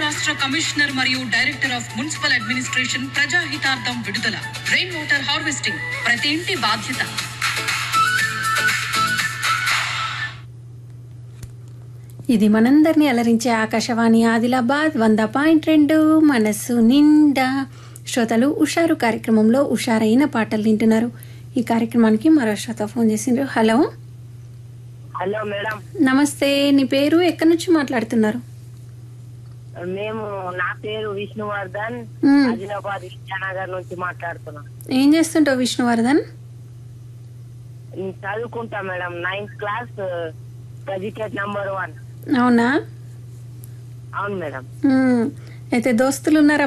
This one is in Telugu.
రాష్ట్ర కమిషనర్ మరియు డైరెక్టర్ ఆఫ్ మున్సిపల్ అడ్మినిస్ట్రేషన్ ప్రజాహితార్థం విడుదల రెయిన్ వాటర్ హార్వెస్టింగ్ ప్రతి ఇంటి బాధ్యత ఇది మనందరినీ అలరించే ఆకాశవాణి ఆదిలాబాద్ వంద పాయింట్ రెండు మనస్సు నిండా శ్రోతలు ఉషారు కార్యక్రమంలో ఉషారైన పాటలు వింటున్నారు ఈ కార్యక్రమానికి మరో శ్రోత ఫోన్ చేసిండ్రు హలో హలో మేడం నమస్తే నీ పేరు ఎక్కడి నుంచి మాట్లాడుతున్నారు మేము నా పేరు విష్ణువర్ధన్ మ్మ్. ఆదిలాబాద్ విద్యానగర్ నుంచి మాట్లాడుతున్నాం ఏం చేస్తుంటావు విష్ణువర్ధన్ నేను చదువుకుంటా madam ninth class gazetted number one అవునా అవును మేడం మ్మ్. అయితే దోస్తులు ఉన్నారా